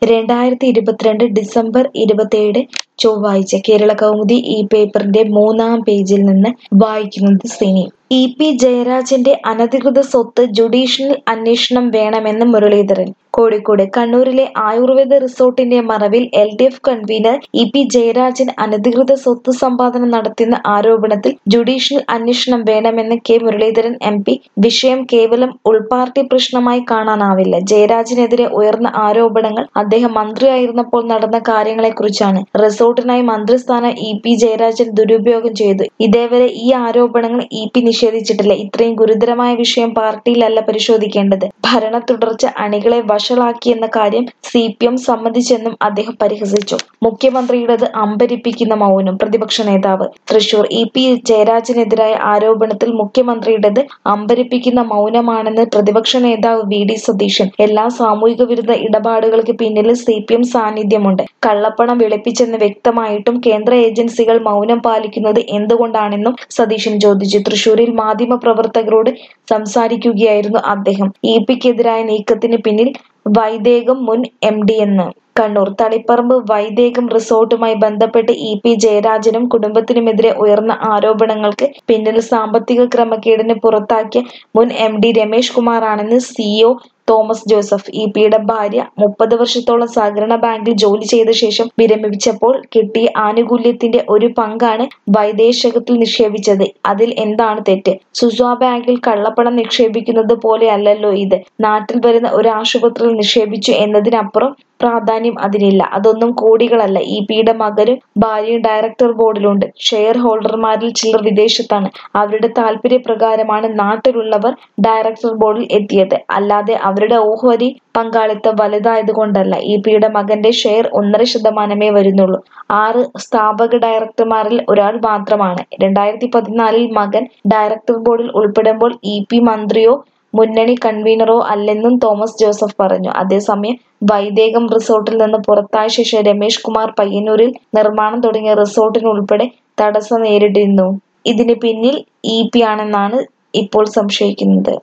രണ്ടായിരത്തി ഇരുപത്തിരണ്ട് ഡിസംബർ ഇരുപത്തിയേഴ് ചൊവ്വാഴ്ച കേരള കൗമുദി ഈ പേപ്പറിന്റെ മൂന്നാം പേജിൽ നിന്ന് വായിക്കുന്നത് സിനി ഇ പി ജയരാജന്റെ അനധികൃത സ്വത്ത് ജുഡീഷ്യൽ അന്വേഷണം വേണമെന്ന് മുരളീധരൻ കോഴിക്കോട് കണ്ണൂരിലെ ആയുർവേദ റിസോർട്ടിന്റെ മറവിൽ L D F convener E P Jayarajan അനധികൃത സ്വത്ത് സമ്പാദനം നടത്തിയെന്ന ആരോപണത്തിൽ ജുഡീഷ്യൽ അന്വേഷണം വേണമെന്ന് കെ മുരളീധരൻ എം പി വിഷയം കേവലം ഉൾപാർട്ടി പ്രശ്നമായി കാണാനാവില്ല ജയരാജനെതിരെ ഉയർന്ന ആരോപണങ്ങൾ അദ്ദേഹം മന്ത്രിയായിരുന്നപ്പോൾ നടന്ന കാര്യങ്ങളെക്കുറിച്ചാണ് റിസോർട്ടിനായി മന്ത്രിസ്ഥാനം ഇ പി ജയരാജൻ ദുരുപയോഗം ചെയ്തു ഇതേവരെ ഈ ആരോപണങ്ങൾ ഇ പി നിഷേധിച്ചിട്ടില്ല ഇത്രയും ഗുരുതരമായ വിഷയം പാർട്ടിയിലല്ല പരിശോധിക്കേണ്ടത് ഭരണ തുടർച്ച അണികളെ വഷളാക്കിയെന്ന കാര്യം സി പി എം സമ്മതിച്ചെന്നും അദ്ദേഹം പരിഹസിച്ചു മുഖ്യമന്ത്രിയുടേത് അമ്പരിപ്പിക്കുന്ന മൗനം പ്രതിപക്ഷ നേതാവ് തൃശൂർ ഇ പി ജയരാജനെതിരായ ആരോപണത്തിൽ മുഖ്യമന്ത്രിയുടേത് അമ്പരിപ്പിക്കുന്ന മൗനമാണെന്ന് പ്രതിപക്ഷ നേതാവ് വി ഡി സതീശൻ എല്ലാ സാമൂഹിക വിരുദ്ധ ഇടപാടുകൾക്ക് പിന്നിൽ സി പി എം സാന്നിധ്യമുണ്ട് കള്ളപ്പണം വെളുപ്പിച്ചെന്ന് വ്യക്തമായിട്ടും കേന്ദ്ര ഏജൻസികൾ മൗനം പാലിക്കുന്നത് എന്തുകൊണ്ടാണെന്നും സതീശൻ ചോദിച്ചു തൃശൂരിൽ മാധ്യമപ്രവർത്തകരോട് സംസാരിക്കുകയായിരുന്നു അദ്ദേഹം ഇ പിക്കെതിരായ നീക്കത്തിന് പിന്നിൽ വൈദേകം മുൻ എം ഡി എന്ന് കണ്ണൂർ തളിപ്പറമ്പ് വൈദേകം റിസോർട്ടുമായി ബന്ധപ്പെട്ട് ഇ പി ജയരാജനും കുടുംബത്തിനുമെതിരെ ഉയർന്ന ആരോപണങ്ങൾക്ക് പിന്നിൽ സാമ്പത്തിക ക്രമക്കേടിന് പുറത്താക്കിയ മുൻ എം ഡി രമേശ് കുമാറാണെന്ന് സിഇഒ തോമസ് ജോസഫ് ഇ പിയുടെ ഭാര്യ മുപ്പത് വർഷത്തോളം സഹകരണ ബാങ്കിൽ ജോലി ചെയ്ത ശേഷം വിരമിച്ചപ്പോൾ കിട്ടിയ ആനുകൂല്യത്തിന്റെ ഒരു പങ്കാണ് വൈദേശകത്തിൽ നിക്ഷേപിച്ചത് അതിൽ എന്താണ് തെറ്റ് സുസ്വ ബാങ്കിൽ കള്ളപ്പണം നിക്ഷേപിക്കുന്നത് പോലെയല്ലല്ലോ ഇത് നാട്ടിൽ വരുന്ന ഒരു ആശുപത്രിയിൽ നിക്ഷേപിച്ചു എന്നതിനപ്പുറം പ്രാധാന്യം അതിനില്ല അതൊന്നും കോടികളല്ല ഇ പിയുടെ മകനും ഭാര്യയും ഡയറക്ടർ ബോർഡിലുണ്ട് ഷെയർ ഹോൾഡർമാരിൽ ചിലർ വിദേശത്താണ് അവരുടെ താല്പര്യപ്രകാരമാണ് നാട്ടിലുള്ളവർ ഡയറക്ടർ ബോർഡിൽ എത്തിയത് അല്ലാതെ അവരുടെ ഓഹരി പങ്കാളിത്തം വലുതായതുകൊണ്ടല്ല ഇ പിയുടെ മകന്റെ ഷെയർ ഒന്നര ശതമാനമേ വരുന്നുള്ളൂ ആറ് സ്ഥാപക ഡയറക്ടർമാരിൽ ഒരാൾ മാത്രമാണ് രണ്ടായിരത്തി പതിനാലിൽ മകൻ ഡയറക്ടർ ബോർഡിൽ ഉൾപ്പെടുമ്പോൾ ഇ പി മന്ത്രിയോ മുന്നണി കൺവീനറോ അല്ലെന്നും തോമസ് ജോസഫ് പറഞ്ഞു അതേസമയം വൈദേകം റിസോർട്ടിൽ നിന്ന് പുറത്തായ ശേഷം രമേശ് കുമാർ പയ്യന്നൂരിൽ നിർമ്മാണം തുടങ്ങിയ റിസോർട്ടിന് ഉൾപ്പെടെ തടസ്സം നേരിട്ടിരുന്നു ഇതിന് പിന്നിൽ ഇ പി ആണെന്നാണ് ഇപ്പോൾ സംശയിക്കുന്നത്